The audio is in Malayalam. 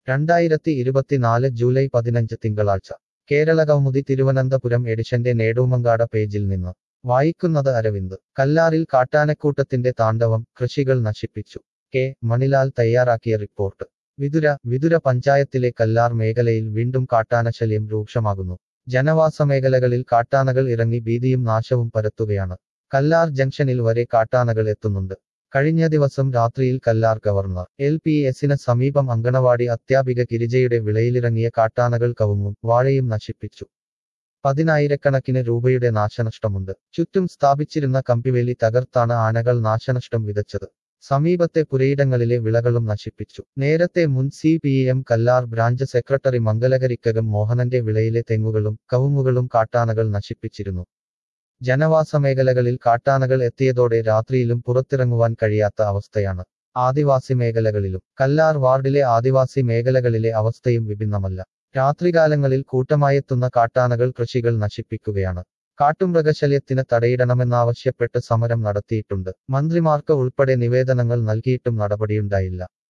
രണ്ടായിരത്തി ഇരുപത്തിനാല് ജൂലൈ പതിനഞ്ച് തിങ്കളാഴ്ച കേരള കൗമുദി തിരുവനന്തപുരം എഡിഷന്റെ നേടൂമങ്കാട പേജിൽ നിന്ന് വായിക്കുന്നത് അരവിന്ദ് കല്ലാറിൽ കാട്ടാനക്കൂട്ടത്തിന്റെ താണ്ഡവം കൃഷികൾ നശിപ്പിച്ചു കെ മണിലാൽ തയ്യാറാക്കിയ റിപ്പോർട്ട് വിതുര വിതുര പഞ്ചായത്തിലെ കല്ലാർ മേഖലയിൽ വീണ്ടും കാട്ടാനശല്യം രൂക്ഷമാകുന്നു ജനവാസ മേഖലകളിൽ കാട്ടാനകൾ ഇറങ്ങി ഭീതിയും നാശവും പരത്തുകയാണ് കല്ലാർ ജംഗ്ഷനിൽ വരെ കാട്ടാനകൾ എത്തുന്നുണ്ട് കഴിഞ്ഞ ദിവസം രാത്രിയിൽ കല്ലാർ ഗവർണർ എൽ പി എസിന് സമീപം അങ്കണവാടി അധ്യാപിക ഗിരിജയുടെ വിളയിലിറങ്ങിയ കാട്ടാനകൾ കവുങ്ങും വാഴയും നശിപ്പിച്ചു പതിനായിരക്കണക്കിന് രൂപയുടെ നാശനഷ്ടമുണ്ട് ചുറ്റും സ്ഥാപിച്ചിരുന്ന കമ്പിവേലി തകർത്താണ് ആനകൾ നാശനഷ്ടം വിതച്ചത് സമീപത്തെ പുരയിടങ്ങളിലെ വിളകളും നശിപ്പിച്ചു നേരത്തെ മുൻ C P M Kallar branch secretary Mangalakarikkakam മോഹനന്റെ വിളയിലെ തെങ്ങുകളും കവുങ്ങുകളും കാട്ടാനകൾ നശിപ്പിച്ചിരുന്നു ജനവാസ മേഖലകളിൽ കാട്ടാനകൾ എത്തിയതോടെ രാത്രിയിലും പുറത്തിറങ്ങുവാൻ കഴിയാത്ത അവസ്ഥയാണ് ആദിവാസി മേഖലകളിലും കല്ലാർ വാർഡിലെ ആദിവാസി മേഖലകളിലെ അവസ്ഥയും വിഭിന്നമല്ല രാത്രികാലങ്ങളിൽ കൂട്ടമായെത്തുന്ന കാട്ടാനകൾ കൃഷികൾ നശിപ്പിക്കുകയാണ് കാട്ടുമൃഗശല്യത്തിന് തടയിടണമെന്നാവശ്യപ്പെട്ട് സമരം നടത്തിയിട്ടുണ്ട് മന്ത്രിമാർക്ക് ഉൾപ്പെടെ നിവേദനങ്ങൾ നൽകിയിട്ടും നടപടിയുണ്ടായില്ല